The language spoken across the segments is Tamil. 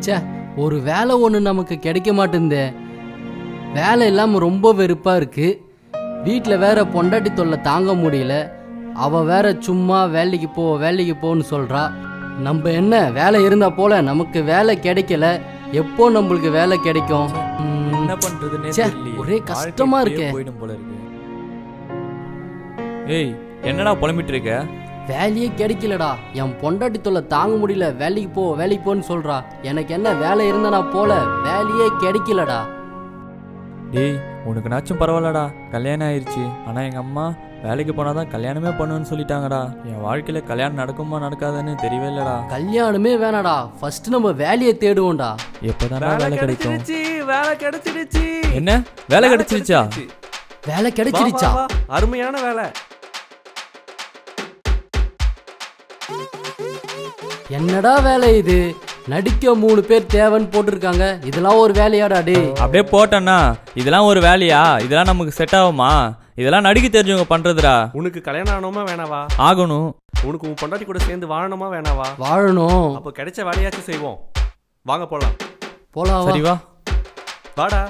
ச்சே ஒரு வேலை ஒன்று நமக்கு கிடைக்க மாட்டேங்குதே வேலை இல்லாமல் ரொம்ப வெறுப்பாக இருக்கு வீட்டில் வேற பொண்டாட்டி தொல்லை தாங்க முடியல அவ வேற சும்மா வேலைக்கு போ வேலைக்கு போன்னு சொல்றா நம்ம என்ன வேலை இருந்தா போல நமக்கு வேலை கிடைக்கல எப்போ நம்மளுக்கு வேலை கிடைக்கும் ம், என்ன பண்றதுன்னே ச்சே, தெரியல ஒரே கஷ்டமா இருக்கே. போயிடும் போல இருக்கு ஏய் என்னடா புலம்பிட்டு இருக்க வேலையே கிடைக்கலடா என் பொண்டாட்டி தொல்லை தாங்க முடியல வேலைக்கு போ வேலைக்கு போன்னு சொல்றா எனக்கு என்ன வேலை இருந்தா நான் போல வேலையே கிடைக்கலடா டேய் உனக்கு நாச்சும் பரவாயில்லடா கல்யாணம் ஆயிருச்சு ஆனா எங்க அம்மா வேலைக்கு போனாதான் கல்யாணமே பண்ணுவேன்னு சொல்லிட்டாங்கடா என் வாழ்க்கையில கல்யாணம் நடக்குமா நடக்காதுன்னு தெரியவே இல்லடா கல்யாணமே வேணாடா ஃபர்ஸ்ட் நம்ம வேலையை தேடுவோம்டா எப்போதான்டா வேலை கிடைக்கும் கிடைச்சிருச்சு வேலை கிடைச்சிருச்சு என்ன வேலை கிடைச்சிருச்சா வேலை வா, கிடைச்சிருச்சா வா, வா. அருமையான வேலை என்னடா வேலை இது நடிக்க மூணு பேர் தேவைன்னு போட்டிருக்காங்க இதெல்லாம் ஒரு வேலையாடா டேய் அப்படியே போட்டேன்னா இதெல்லாம் ஒரு வேலையா இதெல்லாம் நமக்கு செட் ஆகுமா இதெல்லாம் நடிக்க தெரிஞ்சவங்க பண்றதுடா உனக்கு கல்யாணம் ஆகணுமா வேணாவா ஆகணும் உனக்கு உன் பொண்டாட்டி கூட சேர்ந்து வாழணுமா வேணாவா வாழணும் அப்போ கிடைச்ச வேலையாச்சும் செய்வோம் வாங்க போலாம் போலாம் சரி வா வாடா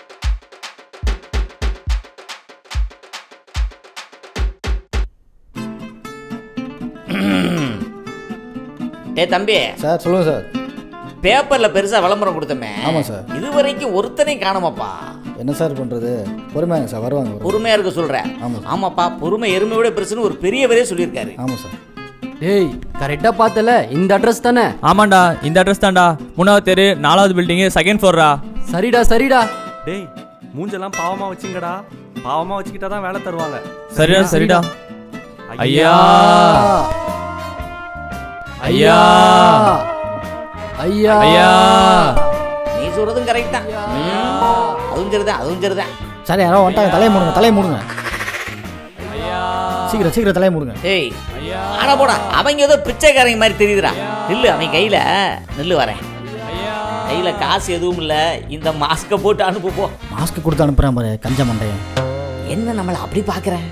டேய் தம்பி சார் சொல்லுங்கள் சார் பேப்பர்ல பெருசா விளம்பரம் கொடுத்தமே ஆமாம் சார் இது வரைக்கும் ஒருத்தனையும் காணாமப்பா என்ன சார் பண்ணுறது பொறுமையாங்க சார் வருவாங்க வருவாங்க பொறுமையா இருக்க சொல்றேன் ஆமா சார். ஆமாப்பா பொறுமை எருமையோட பெருசுன்னு ஒரு பெரியவரே சொல்லியிருக்காரு ஆமாம் சார் டேய் கரெக்டா பார்த்தல இந்த அட்ரஸ் தானே ஆமாண்டா இந்த அட்ரஸ் தான்டா மூணாவது தெரு நாலாவது பில்டிங்கு செகண்ட் ஃப்ளோரா சரிடா சரிடா டேய் மூஞ்செல்லாம் பாவமா வச்சுங்கடா பாவமா வச்சுக்கிட்டா தான் வேலை தருவாங்க சரிடா சரிடா ஐயா ஐயா ஐயா ஐயா நீ சொல்றதும் கரெக்ட் தான் ம், அதுவும் சரிதான் அதுவும் சரிதான் சார் யாரோ வந்துட்டாங்க தலையை மூடுங்க தலையை மூடுங்க சீக்கிரம் சீக்கிரம் தலையை மூடுங்க டேய் ஆனா போடா அவங்க ஏதோ பிச்சைக்காரங்க மாதிரி தெரியுதுடா நில்லு அவன் கையில நில்லு வரேன் கையில காசு எதுவும் இல்ல இந்த மாஸ்க போட்டு அனுப்பு போ மாஸ்க் கொடுத்து அனுப்புகிறேன் பாரு கஞ்ச மண்டையன் என்ன நம்மள அப்படி பாக்குறேன்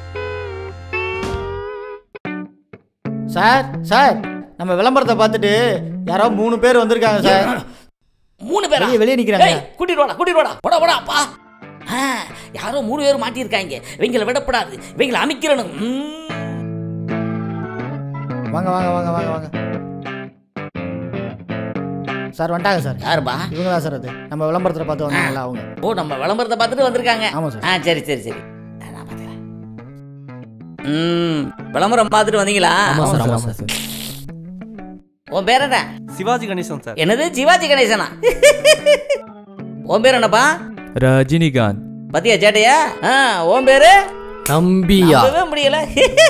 சார் சார் நம்ம விளம்பரத்தை பார்த்துட்டு யாரோ மூணு பேர் வந்திருக்காங்க சார் மூணு பேரா வெளியே வெளியே நிற்கிறாங்க ஏய், கூட்டிட்டு வாடா கூட்டிட்டு வாடா போடா போடா அப்பா ஆ, யாரோ மூணு பேர் மாட்டியிருக்காங்க இவங்கள விடப்படாது இவங்கள அமைக்கிறணும் ம். வாங்க வாங்க வாங்க வாங்க வாங்க சார் வந்துட்டாங்க சார் யாருப்பா இவங்க தான் சார் அது நம்ம விளம்பரத்தில் பார்த்து வந்தாங்களா அவங்க ஓ நம்ம விளம்பரத்தை பார்த்துட்டு வந்திருக்காங்க ஆமாம் சார் ஆ சரி சரி சரி நான் பார்த்துக்கிறேன். ம் விளம்பரம் பார்த்துட்டு வந்தீங்களா ஆமா சார் ஆமா சார் உன் பேர் என்ன சிவாஜி கணேசன் சார் என்னது சிவாஜி கணேசனா உன் பேர் என்னப்பா ரஜினிகாந்த் பத்தியா சேட்டையா ஆ உன் பேரு தம்பியா நம்பவே முடியல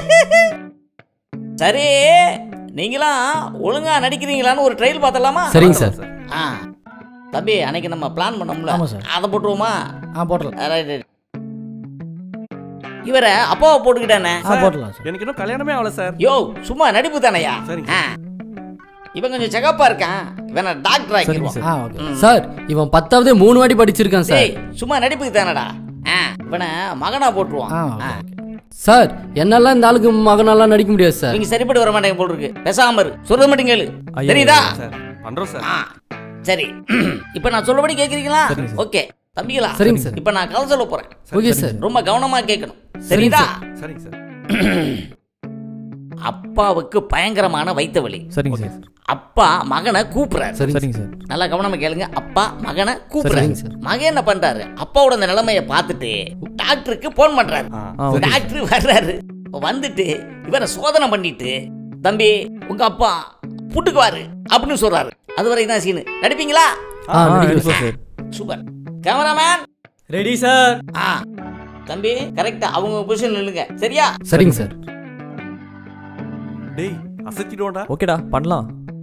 சரி நீங்களாம் ஒழுங்கா நடிக்கிறீங்களான்னு ஒரு ட்ரையல் பார்த்தலாமா சரிங்க சார் ஆ தம்பி அன்னைக்கு நம்ம பிளான் பண்ணோம்ல ஆமா சார். அதை போட்டுருவோமா ஆ போட்டலாம் ஆ, right, right. இவரை அப்பாவை போட்டுக்கிட்டானே ஆ போட்டலாம் சார் எனக்கு இன்னும் கல்யாணமே ஆகல சார் யோ சும்மா நடிப்பு தானையா சரிங்க. ஆ. இவன் கொஞ்சம் செகப்பா இருக்கான் இவனை டாக்டர் ஆக்கிடுவோம் ஆ ஓகே சார் இவன் பத்தாவது மூணு வாட்டி படிச்சிருக்கான் சார் டேய் சும்மா நடிப்புக்கு தானடா ஆ, இவனை மகனா போட்டுருவான் ஆ ஆ. ஓகே சார் என்னெல்லாம் இந்த ஆளுக்கு மகனெல்லாம் நடிக்க முடியாது சார் இவங்க சரிப்பட்டு வர மாட்டேங்க போல் இருக்கு பேசாம இரு சொல்றது மட்டும் கேளு ஐயா, தெரியுதா சார் பண்றோம் சார் ஆ, சரி இப்போ நான் சொல்லபடி கேக்குறீங்களா ஓகே தம்பிகளா சரிங்க சார். இப்போ நான் கதை சொல்ல போறேன் ஓகே சார் ரொம்ப கவனமா கேட்கணும் சரிதா சரிங்க சார் அப்பாவுக்கு பயங்கரமான வைத்த வலி சரிங்க சார் அப்பா மகனை கூப்பிடுறாரு சரிங்க சரிங்க சார் நல்லா கவனமா கேளுங்க அப்பா மகனை கூப்பிடுறாரு சரிங்க சார். மகன் என்ன பண்றாரு அப்பாவோட அந்த நிலைமைய பார்த்துட்டு டாக்டருக்கு போன் பண்றாரு ஆ ஆ ஓகே டாக்டர் வர்றாரு வந்துட்டு இவரை சோதனை பண்ணிட்டு தம்பி உங்க அப்பா புட்டுக்குவாரு அப்படின்னு சொல்றாரு அது வரைக்கும் தான் சீனு நடிப்பீங்களா ஆ ஆ நடிக்கிறேன் எடுப்போம் sir sir super cameraman ready sir ஆ தம்பி கரெக்டா அவங்க பொசிஷன் நில்லுங்க சரியா சரிங்க சார் டேய் அசத்திடுவோம்டா ஓகேடா பண்ணலாம்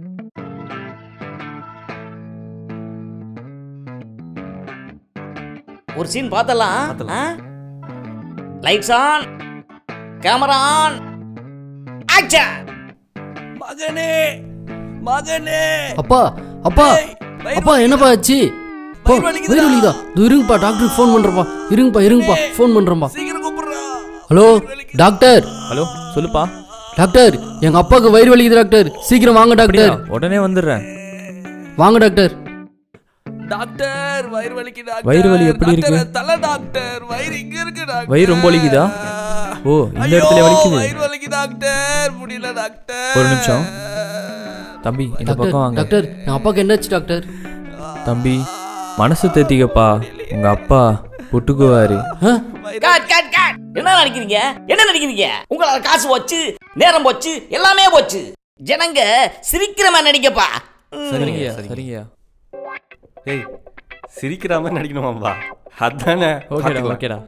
ஒரு சீன் பார்த்தலாம் பார்த்தலாம். Lights on camera on action மகனே மகனே அப்பா அப்பா அப்பா என்னப்பா ஆச்சு போ வயிறு வலிக்குதுடா. வயிறு வலிக்குதா இதோ இருங்கப்பா டாக்டருக்கு ஃபோன் பண்றப்பா இருங்கப்பா இருங்கப்பா ஃபோன் பண்றேன்ப்பா சீக்கிரம் கூப்பிடுறா ஹலோ டாக்டர் ஹலோ சொல்லுப்பா டாக்டர் எங்க அப்பாவுக்கு வயிறு வலிக்குது டாக்டர் சீக்கிரம் வாங்க அப்படியா டாக்டர் உடனே வந்துடுறேன் வாங்க டாக்டர் டாக்டர் வயிறு வலிக்கு டாக்டர் வயிறு வலி எப்படி இருக்கு? டாக்டர், தலை டாக்டர் வயிறு இங்க இருக்கு டாக்டர் வயிறு ரொம்ப வலிக்குதா? ஓ, இந்த இடத்துல ஐயோ, வலிக்குது. வயிறு வலிக்கு டாக்டர் முடியல டாக்டர் ஒரு நிமிஷம். தம்பி இந்த டாக்டர் பக்கம் வாங்க டாக்டர் என் அப்பாவுக்கு என்னாச்சு டாக்டர் தம்பி மனசு தேத்திக்கப்பா உங்க அப்பா புட்டுக்குவாரு ஆ? காட் காட் காட் என்ன நினைக்கிறீங்க என்ன நினைக்கிறீங்க உங்களால காசு போச்சு நேரம் போச்சு எல்லாமே போச்சு ஜனங்க சிரிக்கிற மாதிரி நடிக்கப்பா சரிங்கய்யா சரிங்கய்யா ஏய் சிரிக்கிற மாதிரி நடிக்கணுமாம்பா அதானே ஓகேடா பாத்துக்கலாம். ஓகேடா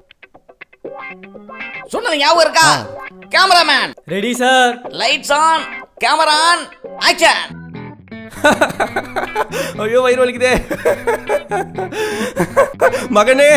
சொன்னது ஞாபகம் இருக்கா cameraman ready sir lights on camera on action ஐயோ வயிறு வலிக்குதே மகனே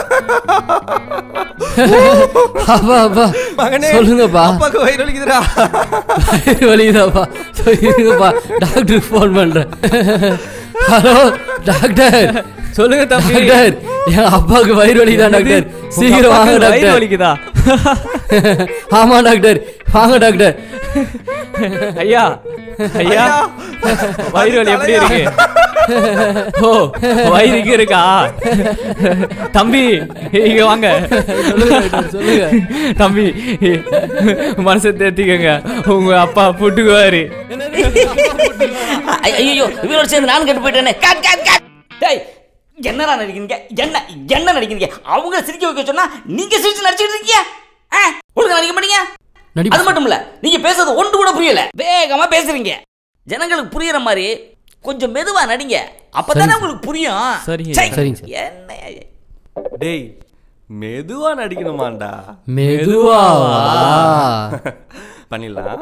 அப்பா அப்பா மகனே சொல்லுங்கப்பா அப்பாக்கு வயிறு வலிக்குதுடா வயிறு வலிக்குதாப்பா சரி, இருங்கப்பா டாக்டருக்கு ஃபோன் பண்றேன் ஹலோ டாக்டர் சொல்லுங்க தம்பி டாக்டர் என் அப்பாவுக்கு வயிறு வலிக்குதான் டாக்டர் சீக்கிரம் வாங்க வயிறு டாக்டர் வலிக்குதா ஆமா டாக்டர் வாங்க டாக்டர் ஐயா ஐயா வயிறு வலி எப்படி இருக்கு ஓ வயிறு இங்க இருக்கா தம்பி இங்க வாங்க சொல்லுங்க டாக்டர் சொல்லுங்க தம்பி மனசை தேத்திக்கங்க உங்க அப்பா புட்டுக்குவாரு ஐயோ இவரோட சேர்ந்து நானும் கெட்டு போயிட்டேனே காட் காட் காட் டேய் என்னடா நடிக்கிறீங்க என்ன என்ன நடிக்கிறீங்க அவங்க சிரிக்க வைக்க சொன்னா நீங்க சிரிச்சு நடிச்சிட்டு இருக்கீங்க ஆ, ஒழுங்கா நடிக்க மாட்டீங்க நடிப்பு. அது மட்டும் இல்ல நீங்க பேசுறது ஒன்று கூட புரியல வேகமா பேசுறீங்க ஜனங்களுக்கு புரியுற மாதிரி கொஞ்சம் மெதுவா நடிங்க அப்பதானே உங்களுக்கு புரியும் சரிங்க, சை, சரிங்க சார். என்ன டேய் மெதுவா நடிக்கணுமாண்டா மெதுவாவா பண்ணிடலாம்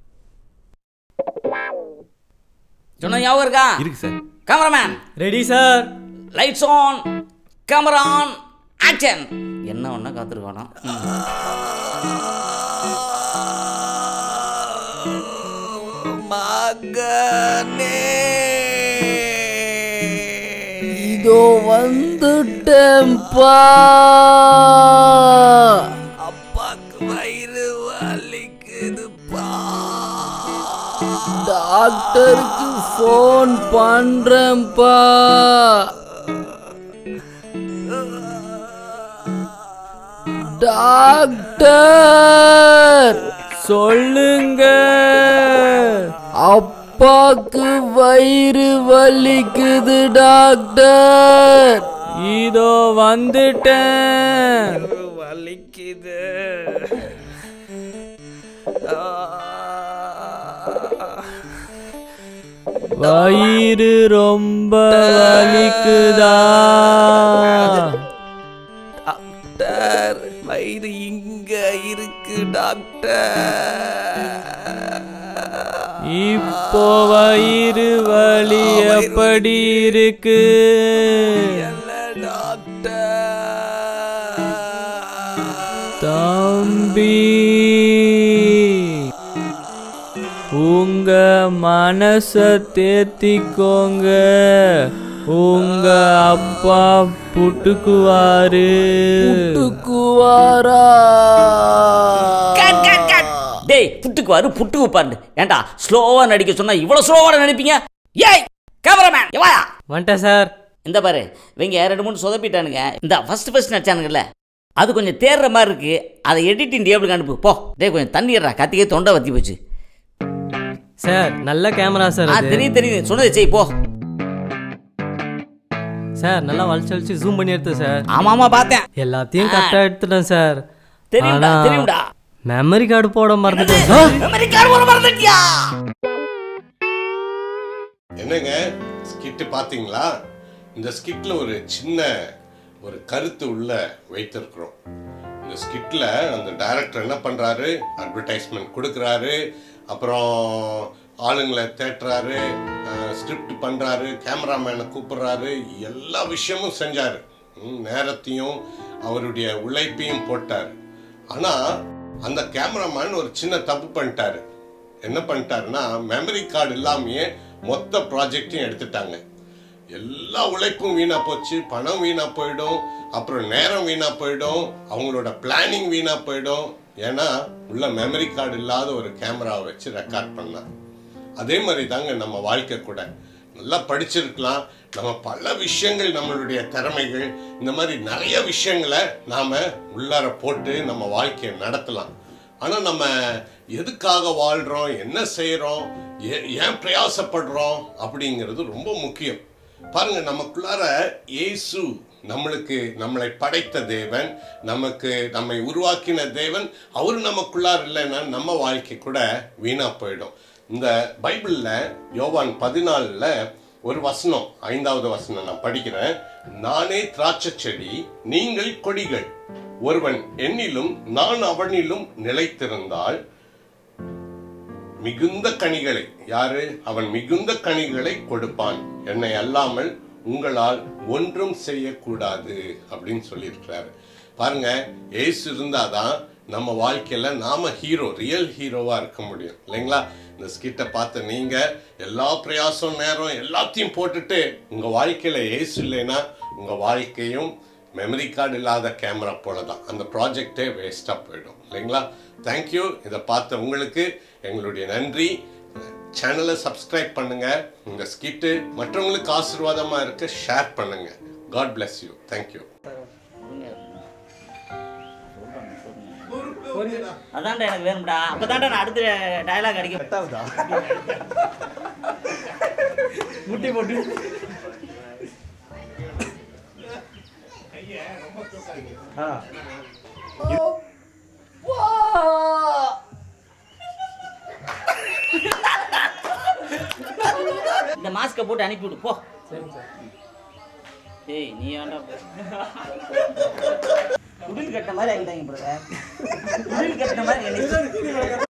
சொன்ன ஞாபகம் இருக்கா இருக்கு sir cameraman ready sir lights on camera on action என்ன ஒண்ணா காத்திருக்கணும் மகனே இதோ வந்துட்டேன்பா அப்பாக்கு வயிறு வலிக்குதுப்பா டாக்டருக்கு ஃபோன் பண்றேன்ப்பா டாக்டர் சொல்லுங்க அப்பாக்கு வயிறு வலிக்குது டாக்டர் இதோ வந்துட்டேன் வலிக்குது வயிறு ரொம்ப வலிக்குதா டாக்டர் வயிறு இங்க இருக்கு டாக்டர் இப்போ வயிறு வலி எப்படி இருக்கு தம்பி உங்க மனச தேத்திக்கோங்க உங்க அப்பா புட்டுக்குவாரு புட்டுக்குவாரா கட் கட் கட் டேய் புட்டுக்கு வாரு புட்டு உப்பாண்டு ஏன்டா ஸ்லோவா நடிக்க சொன்னா இவ்வளவு ஸ்லோவா நடிப்பீங்க ஏய் கேமராமேன் வாயா வந்துட்டேன் சார் இந்த பாரு இவங்க ரெண்டு மூணு சொதப்பிட்டானுங்க இந்த ஃபர்ஸ்ட் ஃபர்ஸ்ட் நடிச்சானுங்கல்ல அது கொஞ்சம் தேர்ற மாதிரி இருக்கு அதை எடிட்டிங் டேபிளுக்கு அனுப்பு போ டேய் கொஞ்சம் தண்ணி ஏறா கத்திக்கே தொண்டை வத்தி போச்சு சார் நல்ல கேமரா சார் ஆ அது தெரியும் தெரியும் சொன்னதை செய் போ சார் நல்லா வலிச்சு வலிச்சு ஜூம் பண்ணி எடுத்தேன் சார் ஆமா ஆமா பார்த்தேன் எல்லாத்தையும் கரெக்டாக எடுத்துட்டேன் சார் தெரியும்டா ஆனா, தெரியும்டா மெமரி கார்டு போட மறந்துட்டேன் சார் மெமரி கார்டு போட மறந்துட்டியா என்னங்க ஸ்கிட்டு பார்த்தீங்களா இந்த ஸ்கிட்ல ஒரு சின்ன ஒரு கருத்து உள்ள வைத்திருக்கிறோம் இந்த ஸ்கிட்ல அந்த டைரக்டர் என்ன பண்றாரு அட்வர்டைஸ்மெண்ட் கொடுக்குறாரு அப்புறம் ஆளுங்களை தேட்டுறாரு ஸ்கிரிப்ட் பண்றாரு கேமராமேனை கூப்பிடுறாரு எல்லா விஷயமும் செஞ்சாரு ம், நேரத்தையும் அவருடைய உழைப்பையும் போட்டார் ஆனா அந்த கேமராமேன் ஒரு சின்ன தப்பு பண்ணிட்டாரு என்ன பண்ணிட்டாருன்னா மெமரி கார்டு இல்லாமையே மொத்த ப்ராஜெக்டையும் எடுத்துட்டாங்க எல்லா உழைப்பும் வீணா போச்சு பணம் வீணா போயிடும் அப்புறம் நேரம் வீணா போயிடும் அவங்களோட பிளானிங் வீணா போயிடும் ஏன்னா உள்ள மெமரி கார்டு இல்லாத ஒரு கேமராவை வச்சு ரெக்கார்ட் பண்ணார் அதே மாதிரி தாங்க நம்ம வாழ்க்கை கூட நல்லா படிச்சிருக்கலாம் நம்ம பல விஷயங்கள் நம்மளுடைய திறமைகள் இந்த மாதிரி நிறைய விஷயங்களை நாம் உள்ளார போட்டு நம்ம வாழ்க்கையை நடத்தலாம் ஆனால் நம்ம எதுக்காக வாழ்கிறோம் என்ன செய்கிறோம் ஏன் பிரயாசப்படுறோம் அப்படிங்கிறது ரொம்ப முக்கியம் பாருங்க நமக்குள்ளார இயேசு நம்மளுக்கு நம்மளை படைத்த தேவன் நமக்கு நம்மை உருவாக்கின தேவன் அவர் நமக்குள்ளார் இல்லைன்னா நம்ம வாழ்க்கை கூட வீணா போயிடும் இந்த பைபிளில் யோவான் பதினாலில் ஒரு வசனம் ஐந்தாவது வசனம் நான் படிக்கிறேன் நானே திராட்சை செடி நீங்கள் கொடிகள் ஒருவன் என்னிலும் நான் அவனிலும் நிலைத்திருந்தால் மிகுந்த கனிகளை யாரு அவன் மிகுந்த கனிகளை கொடுப்பான் என்னை அல்லாமல் உங்களால் ஒன்றும் செய்யக்கூடாது அப்படின்னு சொல்லியிருக்கிறாரு பாருங்க ஏசு இருந்தாதான் நம்ம வாழ்க்கையில நாம ஹீரோ ரியல் ஹீரோவா இருக்க முடியும் இல்லைங்களா இந்த ஸ்கிட்டை பார்த்த நீங்க எல்லா பிரயாசம் நேரம் எல்லாத்தையும் போட்டுட்டு உங்க வாழ்க்கையில ஏசு இல்லைன்னா உங்க வாழ்க்கையும் மெமரி கார்டு இல்லாத கேமரா போல தான் அந்த ப்ராஜெக்டே வேஸ்ட்டாக போயிடும் இல்லைங்களா தேங்க்யூ இதை பார்த்த உங்களுக்கு எங்களுடைய நன்றி சேனலை சப்ஸ்கிரைப் பண்ணுங்க இந்த ஸ்கிட்டு மற்றவங்களுக்கு ஆசீர்வாதமாக இருக்க ஷேர் பண்ணுங்க காட் bless யூ தேங்க்யூ அதான்டா எனக்கு வேணும்டா அப்பதான்டா நான் அடுத்த டயலாக் அடிக்க முட்டி போட்டு இந்த மாஸ்கை போட்டு அனுப்பிவிடு போ ஏய் நீ வேண்டாம் குடில் கட்ட மாதிரி ஆகிட்டாங்க பிரதர் குடில் கட்டின மாதிரி என்னை